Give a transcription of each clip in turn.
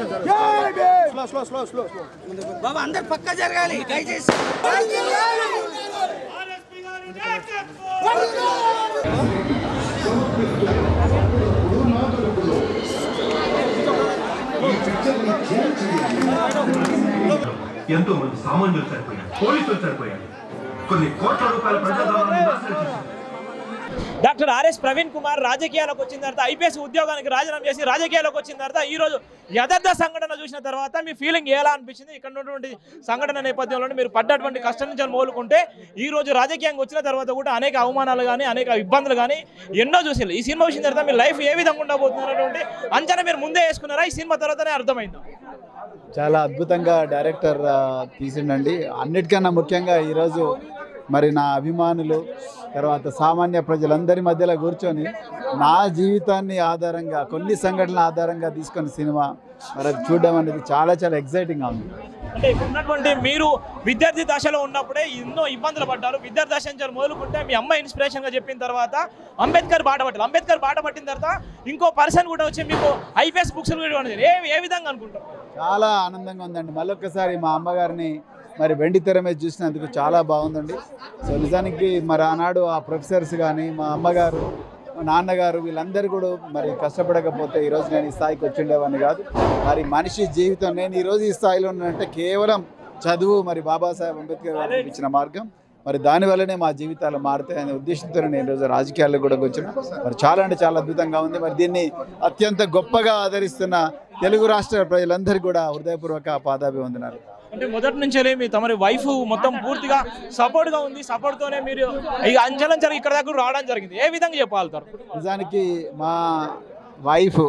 బాబా అందరు పక్క జరగాలి దయచేసి ఎంతో మంది సామాన్యులు చనిపోయారు పోలీసులు చనిపోయారు కొన్ని కోట్ల రూపాయల ప్రజాధనాన్ని నాశనం చేశారు డాక్టర్ ఆర్ఎస్ ప్రవీణ్ కుమార్ రాజకీయాలకు వచ్చిన తర్వాత ఐపీఎస్ ఉద్యోగానికి రాజీనామా చేసి రాజకీయాలకు వచ్చిన తర్వాత ఈ రోజు యథార్థ సంఘటన చూసిన తర్వాత మీ ఫీలింగ్ ఎలా అనిపించింది ఇక్కడ ఉన్నటువంటి సంఘటన నేపథ్యంలో మీరు పడ్డటువంటి కష్టం నుంచి మోలుకుంటే ఈ రోజు రాజకీయంగా వచ్చిన తర్వాత కూడా అనేక అవమానాలు కానీ అనేక ఇబ్బందులు కానీ ఎన్నో చూసారు ఈ సినిమా వచ్చిన తర్వాత మీ లైఫ్ ఏ విధంగా ఉండబోతున్నటువంటి అంచనా మీరు ముందే వేసుకున్నారా ఈ సినిమా తర్వాతనే అర్థమైంది చాలా అద్భుతంగా డైరెక్టర్ ఆ, తీసిండండి అన్నిటికన్నా ముఖ్యంగా ఈరోజు మరి నా అభిమానులు తర్వాత సామాన్య ప్రజలందరి మధ్యలో కూర్చొని నా జీవితాన్ని ఆధారంగా కొన్ని సంఘటనల ఆధారంగా తీసుకొని సినిమా మరి అది చూడడం అనేది చాలా చాలా ఎగ్జైటింగ్గా ఉంది అంటే ఇప్పుడు ఉన్నటువంటి మీరు విద్యార్థి దశలో ఉన్నప్పుడే ఎన్నో ఇబ్బందులు పడ్డారు విద్యార్థి దశ నుంచి మొదలుకుంటే మీ అమ్మ ఇన్స్పిరేషన్ గా చెప్పిన తర్వాత అంబేద్కర్ బాట పట్టారు అంబేద్కర్ బాట పట్టిన తర్వాత ఇంకో పర్సన్ కూడా వచ్చి మీకు ఐపీఎస్ బుక్స్ కూడా ఇవ్వడం జరిగింది. ఏ ఏ విధంగా అనుకుంటారు చాలా ఆనందంగా ఉందండి మళ్ళొక్కసారి మా అమ్మగారిని మరి వెండి తెర మీద చూసినందుకు చాలా బాగుందండి సో నిజానికి మరి ఆనాడు ఆ ప్రొఫెసర్స్ కానీ మా అమ్మగారు మా నాన్నగారు వీళ్ళందరూ కూడా మరి కష్టపడకపోతే ఈరోజు నేను ఈ స్థాయికి వచ్చిండేవాడిని కాదు మరి మనిషి జీవితం నేను ఈరోజు ఈ స్థాయిలో ఉన్నానంటే కేవలం చదువు మరి బాబాసాహెబ్ అంబేద్కర్ గారు ఇచ్చిన మార్గం మరి దానివల్లనే మా జీవితాలు మారుతాయనే ఉద్దేశంతో నేను ఈరోజు రాజకీయాల్లో కూడా వచ్చిన మరి చాలా అంటే చాలా అద్భుతంగా ఉంది మరి దీన్ని అత్యంత గొప్పగా ఆదరిస్తున్న తెలుగు రాష్ట్ర ప్రజలందరికీ కూడా హృదయపూర్వక పాదాభివందనాలు అంటే మొదటి నుంచే మీ తమరి వైఫ్ మొత్తం పూర్తిగా సపోర్ట్ గా ఉంది సపోర్ట్ తోనే మీరు ఇక అంచలంచలు ఇక్కడ దాకా రావడం జరిగింది ఏ విధంగా చెప్పగలుగుతారు నిజానికి మా వైఫ్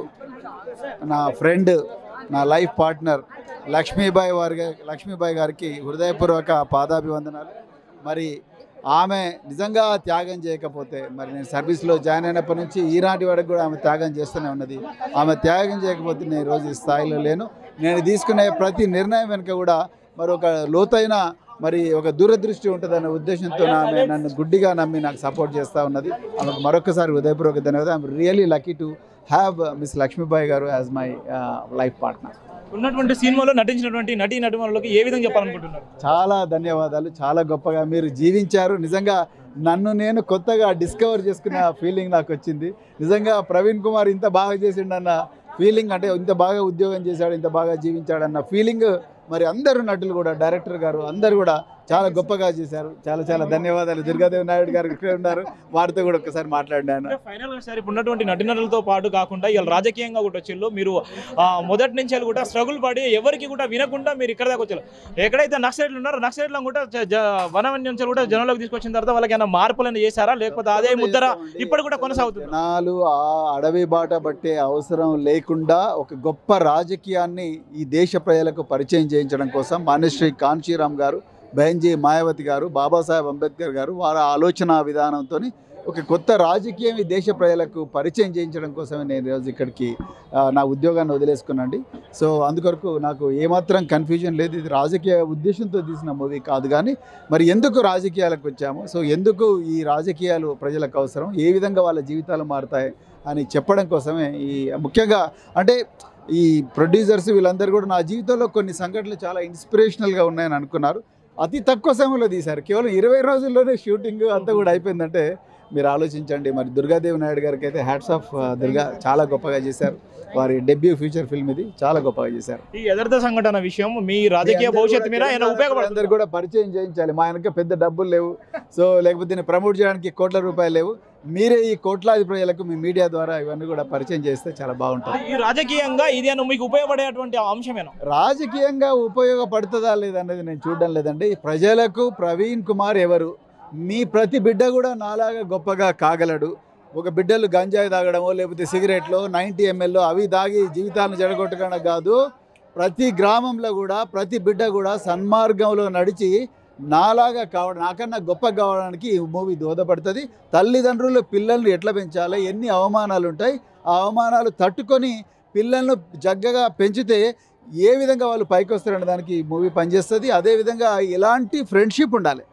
నా ఫ్రెండ్ నా లైఫ్ పార్ట్నర్ లక్ష్మీబాయి వారి లక్ష్మీబాయి గారికి హృదయపూర్వక పాదాభివందనాలు మరి ఆమె నిజంగా త్యాగం చేయకపోతే మరి నేను సర్వీస్లో జాయిన్ అయినప్పటి నుంచి ఈనాటి వరకు కూడా ఆమె త్యాగం చేస్తూనే ఉన్నది ఆమె త్యాగం చేయకపోతే నేను ఈరోజు ఈ స్థాయిలో లేను నేను తీసుకునే ప్రతి నిర్ణయం వెనుక కూడా మరి ఒక లోతైన మరి ఒక దూరదృష్టి ఉంటుందనే ఉద్దేశంతో ఆమె నన్ను గుడ్డిగా నమ్మి నాకు సపోర్ట్ చేస్తూ ఉన్నది ఆమెకు మరొకసారి హృదయపూర్వక ధన్యవాదాలు I'm really lucky to have miss Lakshmibai garu as my life partner ఉన్నటువంటి సినిమాలో నటించినటువంటి నటీ నటుమలకి ఏ విధంగా చెప్పాలనుకుంటున్నారు చాలా ధన్యవాదాలు చాలా గొప్పగా మీరు జీవించారు నిజంగా నన్ను నేను కొత్తగా డిస్కవర్ చేసుకునే ఫీలింగ్ నాకు వచ్చింది నిజంగా ప్రవీణ్ కుమార్ ఇంత బాగా చేసిండన్న ఫీలింగ్ అంటే ఇంత బాగా ఉద్యోగం చేశాడు ఇంత బాగా జీవించాడన్న ఫీలింగ్ మరి అందరు నటులు కూడా డైరెక్టర్ గారు అందరు కూడా చాలా గొప్పగా చేశారు చాలా చాలా ధన్యవాదాలు దుర్గాదేవి నాయుడు గారు ఇక్కడ ఉన్నారు వారితో కూడా ఒకసారి మాట్లాడినాను ఫైనల్ గా సార్ ఇప్పుడు ఉన్నటువంటి నటినటులతో పాటు కాకుండా ఇవాళ రాజకీయంగా కూడా వచ్చిళ్ళు మీరు ఆ, మొదటి నుంచి కూడా స్ట్రగుల్ పడి ఎవరికి కూడా వినకుండా మీరు ఇక్కడ దాకా వచ్చారు ఎక్కడైతే నక్సలైట్లు ఉన్నారో నక్సలైట్లను కూడా జ- జ- వనం నుంచి కూడా జనంలోకి తీసుకొచ్చిన తర్వాత వాళ్ళకి ఏమైనా మార్పులను చేశారా లేకపోతే అదే ముద్దర ఇప్పుడు కూడా కొనసాగుతుంది జనాలు ఆ అడవి బాట పట్టే అవసరం లేకుండా ఒక గొప్ప రాజకీయాన్ని ఈ దేశ ప్రజలకు పరిచయం చేయించడం కోసం మానేశ్రీ కాంచీరామ్ గారు బెంజీ మాయావతి గారు బాబాసాహెబ్ అంబేద్కర్ గారు వారి ఆలోచన విధానంతో ఒక కొత్త రాజకీయం ఈ దేశ ప్రజలకు పరిచయం చేయించడం కోసమే నేను ఈరోజు ఇక్కడికి ఆ, నా ఉద్యోగాన్ని వదిలేసుకున్నాండి సో అందుకొరకు నాకు ఏమాత్రం కన్ఫ్యూజన్ లేదు ఇది రాజకీయ ఉద్దేశంతో తీసిన మూవీ కాదు కానీ మరి ఎందుకు రాజకీయాలకు వచ్చాము సో ఎందుకు ఈ రాజకీయాలు ప్రజలకు అవసరం ఏ విధంగా వాళ్ళ జీవితాలు మారుతాయి అని చెప్పడం కోసమే ఈ ముఖ్యంగా అంటే ఈ ప్రొడ్యూసర్స్ వీళ్ళందరూ కూడా నా జీవితంలో కొన్ని సంఘటనలు చాలా ఇన్స్పిరేషనల్గా ఉన్నాయని అనుకున్నారు అతి తక్కువ సమయంలో తీశారు కేవలం ఇరవై రోజుల్లోనే షూటింగ్ అంతా కూడా అయిపోయిందంటే మీరు ఆలోచించండి మరి దుర్గాదేవి నాయుడు గారికి అయితే హ్యాట్స్ ఆఫ్ దుర్గా చాలా గొప్పగా చేశారు వారి డెబ్యూ ఫ్యూచర్ ఫిల్మ్ ఇది చాలా గొప్పగా చేశారు ఈ యథార్థ సంఘటన విషయం మీ రాజకీయ భవిష్యత్తు మీద ఏమైనా ఉపయోగపడుతుంది అందరు కూడా పరిచయం చేయించాలి మా వెనక పెద్ద డబ్బులు లేవు సో లేకపోతే దీన్ని ప్రమోట్ చేయడానికి కోట్ల రూపాయలు లేవు మీరే ఈ కోట్లాది ప్రజలకు మీ మీడియా ద్వారా ఇవన్నీ కూడా పరిచయం చేస్తే చాలా బాగుంటుంది ఈ రాజకీయంగా ఇది అని మీకు ఉపయోగపడేటువంటి అంశమేనా రాజకీయంగా ఉపయోగపడుతుందా లేదనేది నేను చూడడం లేదండి ప్రజలకు ప్రవీణ్ కుమార్ ఎవరు మీ ప్రతి బిడ్డ కూడా నాలాగా గొప్పగా కాగలడు ఒక బిడ్డలు గంజాయి తాగడమో లేకపోతే సిగరెట్లో నైంటీ ఎంఎల్ అవి తాగి జీవితాలను జడగొట్టడం కాదు ప్రతి గ్రామంలో కూడా ప్రతి బిడ్డ కూడా సన్మార్గంలో నడిచి నాలాగా కావడం నాకన్నా గొప్ప కావడానికి ఈ మూవీ దోహదపడుతుంది తల్లిదండ్రులు పిల్లల్ని ఎట్లా పెంచాలి ఎన్ని అవమానాలు ఉంటాయి ఆ అవమానాలు తట్టుకొని పిల్లలను జగ్గగా పెంచితే ఏ విధంగా వాళ్ళు పైకి వస్తారనే దానికి ఈ మూవీ పనిచేస్తుంది అదేవిధంగా ఎలాంటి ఫ్రెండ్షిప్ ఉండాలి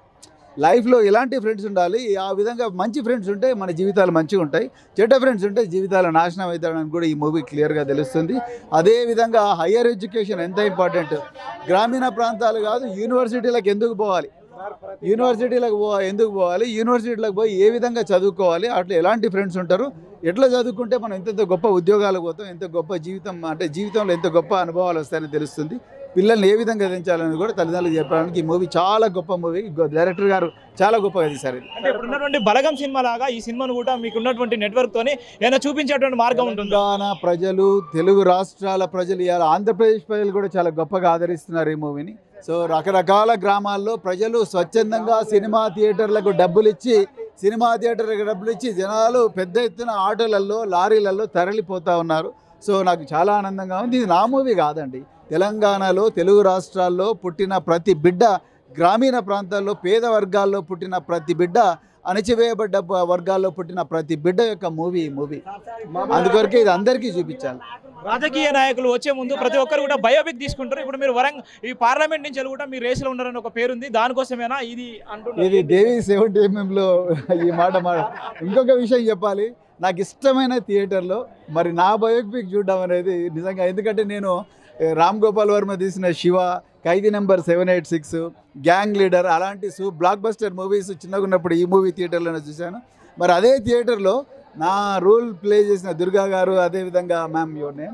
లైఫ్లో ఎలాంటి ఫ్రెండ్స్ ఉండాలి ఆ విధంగా మంచి ఫ్రెండ్స్ ఉంటే మన జీవితాలు మంచిగా ఉంటాయి చెడ్డ ఫ్రెండ్స్ ఉంటే జీవితాలు నాశనం అవుతాడని కూడా ఈ మూవీ క్లియర్గా తెలుస్తుంది అదేవిధంగా హయ్యర్ ఎడ్యుకేషన్ ఎంత ఇంపార్టెంట్ గ్రామీణ ప్రాంతాలు కాదు యూనివర్సిటీలకు ఎందుకు పోవాలి యూనివర్సిటీలకు పో ఎందుకు పోవాలి యూనివర్సిటీలకు పోయి ఏ విధంగా చదువుకోవాలి అట్లా ఎలాంటి ఫ్రెండ్స్ ఉంటారు ఎట్లా చదువుకుంటే మనం ఎంత గొప్ప ఉద్యోగాలకు పోతాం ఎంత గొప్ప జీవితం అంటే జీవితంలో ఎంత గొప్ప అనుభవాలు వస్తాయని తెలుస్తుంది పిల్లల్ని ఏ విధంగా ఎదించాలని కూడా తల్లిదండ్రులు చెప్పడానికి ఈ మూవీ చాలా గొప్ప మూవీ డైరెక్టర్ గారు చాలా గొప్పగా తీశారు ఇది అంటే ఇప్పుడు ఉన్నటువంటి బలగం సినిమా లాగా ఈ సినిమాను కూడా మీకు ఉన్నటువంటి నెట్వర్క్ తోని ఏదైనా చూపించేటువంటి మార్గం ఉంటుంది తెలంగాణ ప్రజలు తెలుగు రాష్ట్రాల ప్రజలు ఇవాళ ఆంధ్రప్రదేశ్ ప్రజలు కూడా చాలా గొప్పగా ఆదరిస్తున్నారు ఈ మూవీని సో రకరకాల గ్రామాల్లో ప్రజలు స్వచ్ఛందంగా సినిమా థియేటర్లకు డబ్బులు ఇచ్చి సినిమా థియేటర్లకు డబ్బులు ఇచ్చి జనాలు పెద్ద ఎత్తున ఆటోలలో లారీలలో తరలిపోతూ ఉన్నారు సో నాకు చాలా ఆనందంగా ఉంది ఇది నా మూవీ కాదండి తెలంగాణలో తెలుగు రాష్ట్రాల్లో పుట్టిన ప్రతి బిడ్డ గ్రామీణ ప్రాంతాల్లో పేద వర్గాల్లో పుట్టిన ప్రతి బిడ్డ అణచివేయబడ్డ ప- వర్గాల్లో పుట్టిన ప్రతి బిడ్డ యొక్క మూవీ ఈ మూవీ అందుకొరకే ఇది అందరికీ చూపించాలి రాజకీయ నాయకులు వచ్చే ముందు ప్రతి ఒక్కరు కూడా బయోపిక్ తీసుకుంటారు ఇప్పుడు మీరు వరంగ ఈ పార్లమెంట్ నుంచి కూడా మీరు రేసులో ఉన్నారని ఒక పేరుంది దానికోసమేనా ఇది అంటున్నారు ఇది దేవి సెవెంటీ ఎంఎంలో ఈ మాట మాట ఇంకొక విషయం చెప్పాలి నాకు ఇష్టమైన థియేటర్లో మరి నా బయోపిక్ చూడడం అనేది నిజంగా ఎందుకంటే నేను ఏ, రామ్ గోపాల్ వర్మ తీసిన Shiva Khaidi number seven eight six gang leader అలాంటి సూ బ్లాక్ బస్టర్ మూవీస్ చిన్నగా ఉన్నప్పుడు ఈ మూవీ థియేటర్లోనే చూశాను మరి అదే థియేటర్లో నా రోల్ ప్లే చేసిన దుర్గా గారు అదేవిధంగా మ్యామ్ యువర్ నేమ్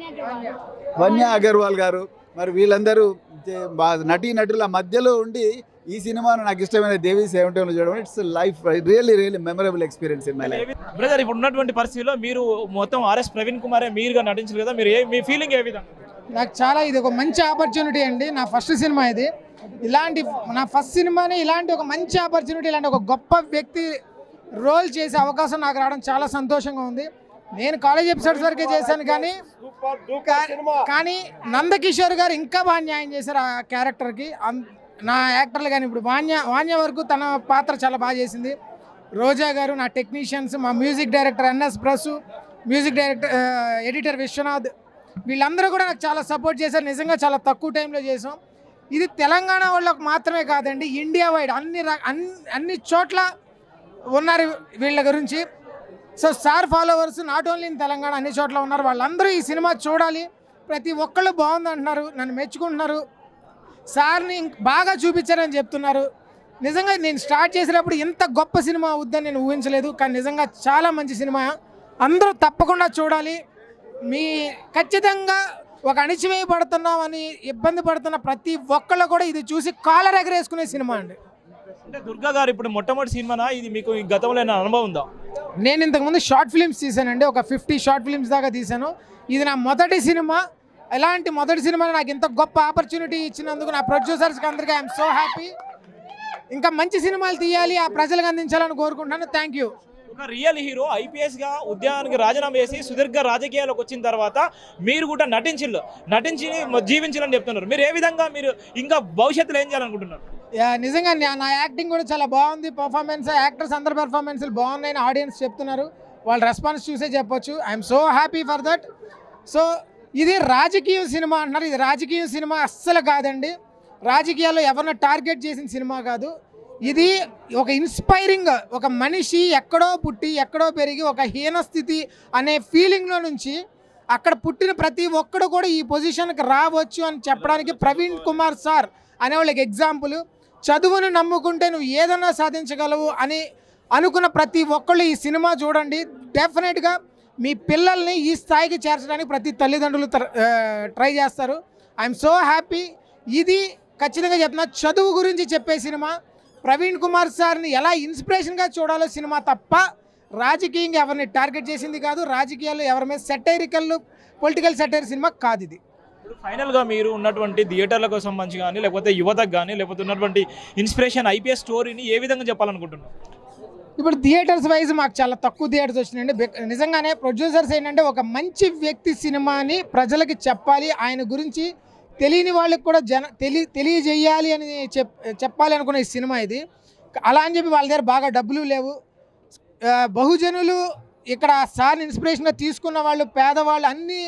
వన్య అగర్వాల్ గారు మరి వీళ్ళందరూ చే- బా- నటీ నటుల మధ్యలో ఉండి ఈ సినిమాను నాకు ఇష్టమైన దేవి సెవెంటీలో చూడడం it's life really really memorable experience in my life brother ఇప్పుడు ఉన్నటువంటి పరిస్థితిలో మీరు మొత్తం ఆర్ఎస్ ప్రవీణ్ కుమారే మీరుగా నటించారు కదా మీరు ఏ మీ ఫీలింగ్ ఏ విధంగా నాకు చాలా ఇది ఒక మంచి ఆపర్చునిటీ అండి నా ఫస్ట్ సినిమా ఇది ఇలాంటి నా ఫస్ట్ సినిమాని ఇలాంటి ఒక మంచి ఆపర్చునిటీ ఇలాంటి ఒక గొప్ప వ్యక్తి రోల్ చేసే అవకాశం నాకు రావడం చాలా సంతోషంగా ఉంది నేను కాలేజ్ ఎపిసోడ్స్ వరకే చేశాను కానీ కా- కానీ నందకిషోర్ గారు ఇంకా బాగా న్యాయం చేశారు ఆ క్యారెక్టర్కి అం- నా యాక్టర్లు కానీ ఇప్పుడు వాణ్య వాణ్య వరకు తన పాత్ర చాలా బాగా చేసింది రోజా గారు నా టెక్నీషియన్స్ మా music director NS Prasu music director editor Vishwanath వీళ్ళందరూ కూడా నాకు చాలా సపోర్ట్ చేశారు నిజంగా చాలా తక్కువ టైంలో చేసాం ఇది తెలంగాణ వాళ్ళకు మాత్రమే కాదండి ఇండియా వైడ్ అన్ని ర- అన్ని అన్ని చోట్ల ఉన్నారు వీళ్ళ గురించి so sir followers not only in Telangana అన్ని చోట్ల ఉన్నారు వాళ్ళందరూ ఈ సినిమా చూడాలి ప్రతి ఒక్కళ్ళు బాగుంది అంటున్నారు నన్ను మెచ్చుకుంటున్నారు సార్ని ఇంక్ బాగా చూపించారని చెప్తున్నారు నిజంగా నేను స్టార్ట్ చేసేటప్పుడు ఇంత గొప్ప సినిమా అవుద్దని నేను ఊహించలేదు కానీ నిజంగా చాలా మంచి సినిమా అందరూ తప్పకుండా చూడాలి మీ ఖచ్చితంగా ఒక అణిచివేయబడుతున్నామని ఇబ్బంది పడుతున్న ప్రతి ఒక్కళ్ళు కూడా ఇది చూసి కాలర్ ఎగరేసుకునే సినిమా అండి అంటే దుర్గా గారు ఇప్పుడు మొట్టమొదటి సినిమానా ఇది మీకు ఈ గతంలో ఏమైనా అనుభవం ఉందా నేను ఇంతకుముందు షార్ట్ ఫిల్మ్స్ తీశానండి ఒక ఫిఫ్టీ షార్ట్ ఫిల్మ్స్ దాకా తీశాను ఇది నా మొదటి సినిమా ఎలాంటి మొదటి సినిమా నాకు ఇంత గొప్ప ఆపర్చునిటీ ఇచ్చినందుకు నా ప్రొడ్యూసర్స్కి అందరికీ ఐఎమ్ సో హ్యాపీ ఇంకా మంచి సినిమాలు తీయాలి ఆ ప్రజలకు అందించాలని కోరుకుంటున్నాను థ్యాంక్ యూ ఒక రియల్ హీరో ఐపీఎస్ గా ఉద్యోగానికి రాజీనామా చేసి సుదీర్ఘ రాజకీయాలకు వచ్చిన తర్వాత మీరు కూడా నటించిల్లు నటించి జీవించాలని చెప్తున్నారు మీరు ఏ విధంగా మీరు ఇంకా భవిష్యత్తులో ఏం చేయాలనుకుంటున్నారు యా, నిజంగా నా- నా యాక్టింగ్ కూడా చాలా బాగుంది పర్ఫార్మెన్స్ యాక్టర్స్ అందరి పర్ఫార్మెన్స్లు బాగున్నాయని ఆడియన్స్ చెప్తున్నారు వాళ్ళ రెస్పాన్స్ చూసే చెప్పొచ్చు I'm so happy for that so ఇది రాజకీయ సినిమా అంటున్నారు ఇది రాజకీయ సినిమా అస్సలు కాదండి రాజకీయాల్లో ఎవరిని టార్గెట్ చేసిన సినిమా కాదు ఇది ఒక ఇన్స్పైరింగ్ ఒక మనిషి ఎక్కడో పుట్టి ఎక్కడో పెరిగి ఒక హీన స్థితి అనే ఫీలింగ్లో నుంచి అక్కడ పుట్టిన ప్రతి ఒక్కడు కూడా ఈ పొజిషన్కి రావచ్చు అని చెప్పడానికి ప్రవీణ్ కుమార్ సార్ అనే వాళ్ళకి ఎగ్జాంపుల్ చదువును నమ్ముకుంటే నువ్వు ఏదైనా సాధించగలవు అని అనుకున్న ప్రతి ఒక్కళ్ళు ఈ సినిమా చూడండి డెఫినెట్గా మీ పిల్లల్ని ఈ స్థాయికి చేర్చడానికి ప్రతి తల్లిదండ్రులు ట్రై చేస్తారు ఐఎమ్ సో హ్యాపీ ఇది ఖచ్చితంగా చెప్తున్నా చదువు గురించి చెప్పే సినిమా ప్రవీణ్ కుమార్ సార్ని ఎలా ఇన్స్పిరేషన్గా చూడాలో సినిమా తప్ప రాజకీయంగా ఎవరిని టార్గెట్ చేసింది కాదు రాజకీయాలు ఎవరి మీద సెటైరికల్ పొలిటికల్ సెటైర్ సినిమా కాదు ఇది ఇప్పుడు ఫైనల్ గా మీరు ఉన్నటువంటి థియేటర్లకు సంబంధించి కానీ లేకపోతే యువతకు కానీ లేకపోతే ఉన్నటువంటి ఇన్స్పిరేషన్ ఐపీఎస్ స్టోరీని ఏ విధంగా చెప్పాలనుకుంటున్నారు ఇప్పుడు థియేటర్స్ వైజ్ మాకు చాలా తక్కువ థియేటర్స్ వచ్చినాయండి బిక్- నిజంగానే ప్రొడ్యూసర్స్ ఏంటంటే ఒక మంచి వ్యక్తి సినిమాని ప్రజలకి చెప్పాలి ఆయన గురించి తెలియని వాళ్ళకి కూడా జన తెలి తెలియజేయాలి అని చెప్ చెప్పాలి అనుకున్న ఈ సినిమా ఇది అలా అని చెప్పి వాళ్ళ దగ్గర బాగా డబ్బులు లేవు ఆ, బహుజనులు ఇక్కడ సార్ ఇన్స్పిరేషన్గా తీసుకున్న వాళ్ళు పేదవాళ్ళు అన్ని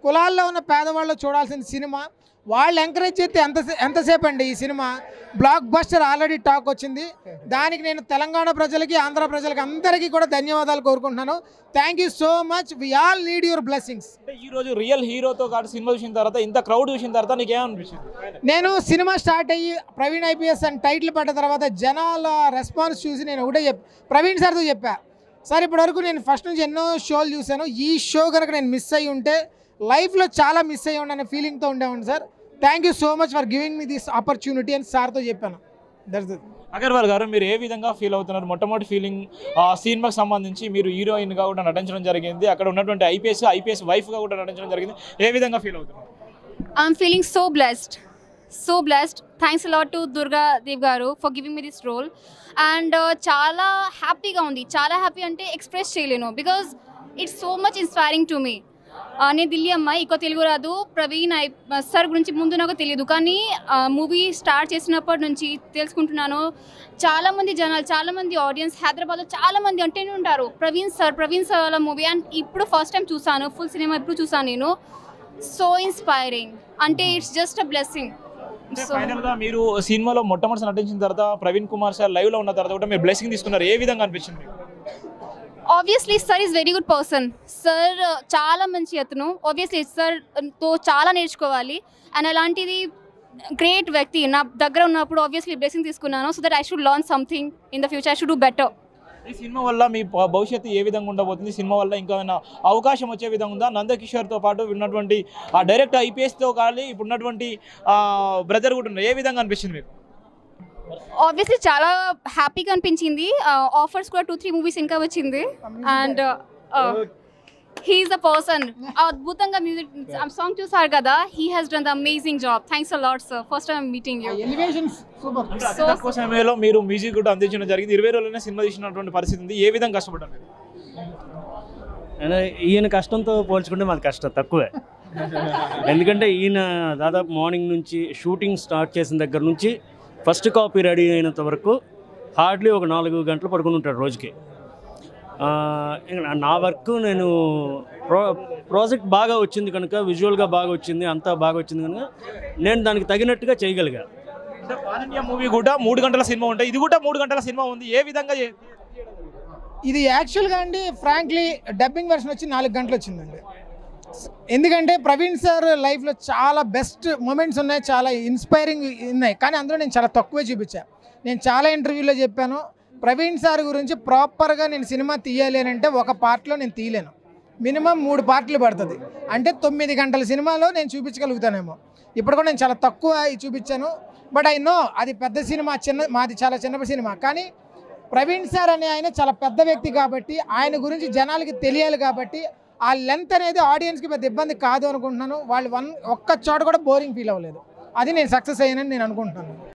కులాల్లో ఉన్న పేదవాళ్ళు చూడాల్సిన సినిమా వాళ్ళు ఎంకరేజ్ చేస్తే ఎంత ఎంతసేపు అండి ఈ cinema blockbuster already talk వచ్చింది దానికి నేను తెలంగాణ ప్రజలకి ఆంధ్ర ప్రజలకి అందరికీ కూడా ధన్యవాదాలు కోరుకుంటున్నాను thank you so much we all need your blessings అంటే ఈ రోజు రియల్ హీరోతో కాదు సినిమా చూసిన తర్వాత ఇంత క్రౌడ్ చూసిన తర్వాత నీకు ఏమనిపించింది నేను సినిమా స్టార్ట్ అయ్యి ప్రవీణ్ ఐపీఎస్ అని టైటిల్ పడ్డ తర్వాత జనాల రెస్పాన్స్ చూసి నేను ఒకటే చెప్ ప్రవీణ్ సార్తో చెప్పా సార్ ఇప్పటివరకు నేను ఫస్ట్ నుంచి ఎన్నో షోలు చూశాను ఈ షో కనుక నేను మిస్ అయ్యి ఉంటే లైఫ్లో చాలా మిస్ అయ్యి ఉండనే ఫీలింగ్తో ఉండేవాడిని sir thank you so much for giving me this opportunity అని సార్తో చెప్పాను దట్స్ అగర్వాల్ గారు మీరు ఏ విధంగా ఫీల్ అవుతున్నారు మొట్టమొదటి ఫీలింగ్ ఆ సినిమాకి సంబంధించి మీరు హీరోయిన్గా కూడా నటించడం జరిగింది అక్కడ ఉన్నటువంటి ఐపీఎస్ ఐపీఎస్ వైఫ్గా కూడా నటించడం జరిగింది ఏ విధంగా ఫీల్ అవుతున్నారు I'm feeling so blessed. So blessed. Thanks a lot to Durga Dev Garu for giving me this role. And చాలా హ్యాపీగా ఉంది చాలా హ్యాపీ అంటే ఎక్స్ప్రెస్ చేయలేను because it's so much inspiring to me నేను ఢిల్లీ అమ్మాయి ఎక్కువ తెలుగు రాదు ప్రవీణ్ ఐ సార్ గురించి ముందు నాకు తెలియదు కానీ మూవీ స్టార్ట్ చేసినప్పటి నుంచి తెలుసుకుంటున్నాను చాలామంది జనాలు చాలామంది ఆడియన్స్ హైదరాబాద్లో చాలామంది అంటేనే ఉంటారు ప్రవీణ్ సార్ ప్రవీణ్ సార్ వాళ్ళ మూవీ అండ్ ఇప్పుడు ఫస్ట్ టైం చూసాను ఫుల్ సినిమా ఇప్పుడు చూసాను నేను సో ఇన్స్పైరింగ్ అంటే it's just a blessing so final గా మీరు సినిమాలో మొట్టమొదటి నటించిన తర్వాత ప్రవీణ్ కుమార్ సార్ లైవ్ లో ఉన్న తర్వాత కూడా మీరు బ్లెస్సింగ్ తీసుకున్నారు ఏ విధంగా అనిపించింది మీకు? Obviously sir is very good person sir చాలా మంచి అతను ఆబ్వియస్లీ సార్ తో చాలా నేర్చుకోవాలి అండ్ అలాంటిది గ్రేట్ వ్యక్తి నా దగ్గర ఉన్నప్పుడు ఆబ్వియస్లీ బ్లెస్సింగ్ తీసుకున్నాను so that I should learn something in the future I should do better ఈ సినిమా వల్ల మీ భ- భవిష్యత్తు ఏ విధంగా ఉండబోతుంది సినిమా వల్ల ఇంకా ఏమైనా అవకాశం వచ్చే విధంగా ఉందా నందకిషోర్తో పాటు ఉన్నటువంటి ఆ డైరెక్ట్ ఐపీఎస్తో కానీ ఇప్పుడు ఉన్నటువంటి బ్రదర్ కూడా ఉన్నారు ఏ విధంగా అనిపించింది మీకు ఆబ్వియస్లీ చాలా హ్యాపీగా అనిపించింది ఆఫర్స్ కూడా టూ త్రీ మూవీస్ ఇంకా వచ్చింది అండ్ హీఈస్ ద పర్సన్ అద్భుతంగా మ్యూజిక్ సాంగ్ చూసారు కదా he has done the amazing job thanks a lot sir first time meeting you elevations super అంటే అతి తక్కువ సమయంలో మీరు మ్యూజిక్ కూడా అందించడం జరిగింది ఇరవై రోజులనే సినిమా తీసినటువంటి పరిస్థితి ఉంది ఏ విధంగా కష్టపడ్డారు మీరు? అయినా ఈయన కష్టంతో పోల్చుకుంటే మాది కష్టం తక్కువే ఎందుకంటే ఈయన దాదాపు మార్నింగ్ నుంచి షూటింగ్ స్టార్ట్ చేసిన దగ్గర నుంచి ఫస్ట్ కాపీ రెడీ అయినంత వరకు హార్డ్లీ ఒక నాలుగు గంటలు పడుకుని ఉంటాడు రోజుకి ఆ, ఇంక నా- నా వర్క్ నేను ప్రో ప్రాజెక్ట్ బాగా వచ్చింది కనుక విజువల్గా బాగా వచ్చింది అంతా బాగా వచ్చింది కనుక నేను దానికి తగినట్టుగా చేయగలిగా అంటే పాన్ ఇండియా మూవీ కూడా మూడు గంటల సినిమా ఉంటాయి ఇది కూడా మూడు గంటల సినిమా ఉంది ఏ విధంగా చే- ఇది యాక్చువల్గా అండి ఫ్రాంక్లీ డబ్బింగ్ వెర్షన్ వచ్చి నాలుగు గంటలు వచ్చిందండి ఎందుకంటే ప్రవీణ్ సార్ లైఫ్లో చాలా బెస్ట్ మూమెంట్స్ ఉన్నాయి చాలా ఇన్స్పైరింగ్ ఉన్నాయి కానీ అందులో నేను చాలా తక్కువే చూపించాను నేను చాలా ఇంటర్వ్యూలో చెప్పాను ప్రవీణ్ సార్ గురించి ప్రాపర్గా నేను సినిమా తీయాలి అని అంటే ఒక పార్ట్లో నేను తీయలేను మినిమం మూడు పార్ట్లు పడుతుంది అంటే తొమ్మిది గంటల సినిమాలో నేను చూపించగలుగుతానేమో ఇప్పుడు కూడా నేను చాలా తక్కువ ఇది చూపించాను బట్ ఐ నో అది పెద్ద సినిమా చిన్న మాది చాలా చిన్న సినిమా కానీ ప్రవీణ్ సార్ అనే ఆయన చాలా పెద్ద వ్యక్తి కాబట్టి ఆయన గురించి జనాలకి తెలియాలి కాబట్టి ఆ లెంత్ అనేది ఆడియన్స్కి పెద్ద ఇబ్బంది కాదు అనుకుంటున్నాను వాళ్ళు వన్ ఒక్క చోట కూడా బోరింగ్ ఫీల్ అవ్వలేదు అది నేను సక్సెస్ అయ్యానని నేను అనుకుంటున్నాను